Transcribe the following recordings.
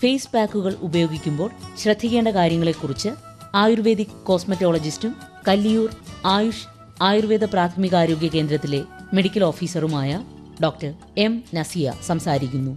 face പാക്കുകൾ ഉപയോഗിക്കുമ്പോൾ ശ്രദ്ധിക്കേണ്ട കാര്യങ്ങളെക്കുറിച്ച് ആയുർവേദിക് കോസ്മറ്റോളജിസ്റ്റും കല്ലിയൂർ ആയുഷ് ആയുർവേദ പ്രാഥമികാരോഗ്യ കേന്ദ്രത്തിലെ മെഡിക്കൽ ഓഫീസറുമായ ഡോക്ടർ എം നസിയ സംസാരിക്കുന്നു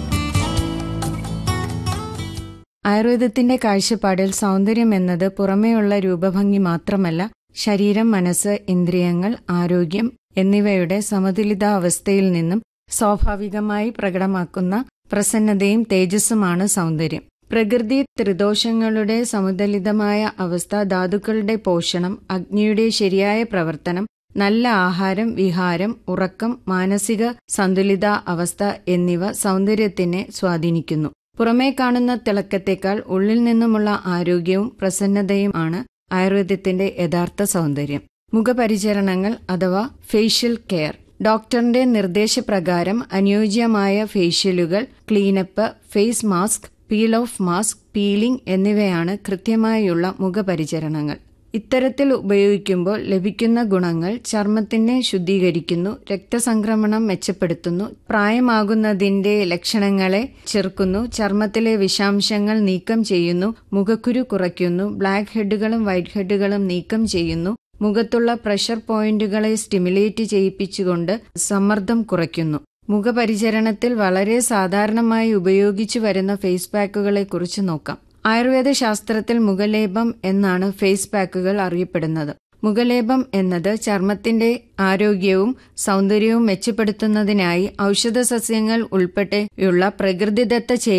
ആയുർവേദത്തിന്റെ കാഴ്ചപ്പാടിൽ സൗന്ദര്യം എന്നത് പുറമേയുള്ള രൂപഭംഗി മാത്രമല്ല ശരീരം മനസ്സ് ഇന്ദ്രിയങ്ങൾ ആരോഗ്യം എന്നിവയുടെ സമതുലിതാവസ്ഥയിൽ നിന്നും സ്വാഭാവികമായി പ്രകടമാക്കുന്ന പ്രസന്നതയും തേജസ്സുമാണ് സൗന്ദര്യം പ്രകൃതി ത്രിദോഷങ്ങളുടെ സമുദലിതമായ അവസ്ഥ ധാതുക്കളുടെ പോഷണം അഗ്നിയുടെ ശരിയായ പ്രവർത്തനം നല്ല ആഹാരം വിഹാരം ഉറക്കം മാനസിക സന്തുലിത അവസ്ഥ എന്നിവ സൗന്ദര്യത്തിനെ സ്വാധീനിക്കുന്നു പുറമേ കാണുന്ന തിളക്കത്തേക്കാൾ ഉള്ളിൽ നിന്നുമുള്ള ആരോഗ്യവും പ്രസന്നതയും ആണ് ആയുർവേദത്തിന്റെ യഥാർത്ഥ സൗന്ദര്യം മുഖപരിചരണങ്ങൾ അഥവാ ഫേഷ്യൽ കെയർ ഡോക്ടറിന്റെ നിർദ്ദേശപ്രകാരം അനുയോജ്യമായ ഫേഷ്യലുകൾ cleanup face mask peel off mask peeling എന്നിവയാണ് കൃത്യമായുള്ള മുഖപരിചരണങ്ങൾ ഇത്തരത്തിൽ ഉപയോഗിക്കുമ്പോൾ ലഭിക്കുന്ന ഗുണങ്ങൾ ചർമ്മത്തിനെ ശുദ്ധീകരിക്കുന്നു രക്തസംക്രമണം മെച്ചപ്പെടുത്തുന്നു പ്രായമാകുന്നതിന്റെ ലക്ഷണങ്ങളെ ചെറുക്കുന്നു ചർമ്മത്തിലെ വിഷാംശങ്ങൾ നീക്കം ചെയ്യുന്നു മുഖക്കുരു കുറയ്ക്കുന്നു ബ്ലാക്ക് ഹെഡുകളും വൈറ്റ് ഹെഡുകളും നീക്കം ചെയ്യുന്നു മുഖത്തുള്ള പ്രഷർ പോയിന്റുകളെ സ്റ്റിമുലേറ്റ് ചെയ്യിപ്പിച്ചുകൊണ്ട് സമ്മർദ്ദം കുറയ്ക്കുന്നു മുഖപരിചരണത്തിൽ വളരെ സാധാരണമായി ഉപയോഗിച്ചു വരുന്ന ഫേസ് പാക്കുകളെ കുറിച്ച് നോക്കാം ആയുർവേദ ശാസ്ത്രത്തിൽ മുഖലേപം എന്നാണ് ഫേസ് പാക്കുകൾ അറിയപ്പെടുന്നത് മുഖലേപം എന്നത് ചർമ്മത്തിന്റെ ആരോഗ്യവും സൗന്ദര്യവും മെച്ചപ്പെടുത്തുന്നതിനായി ഔഷധ സസ്യങ്ങൾ ഉൾപ്പെടെയുള്ള പ്രകൃതിദത്ത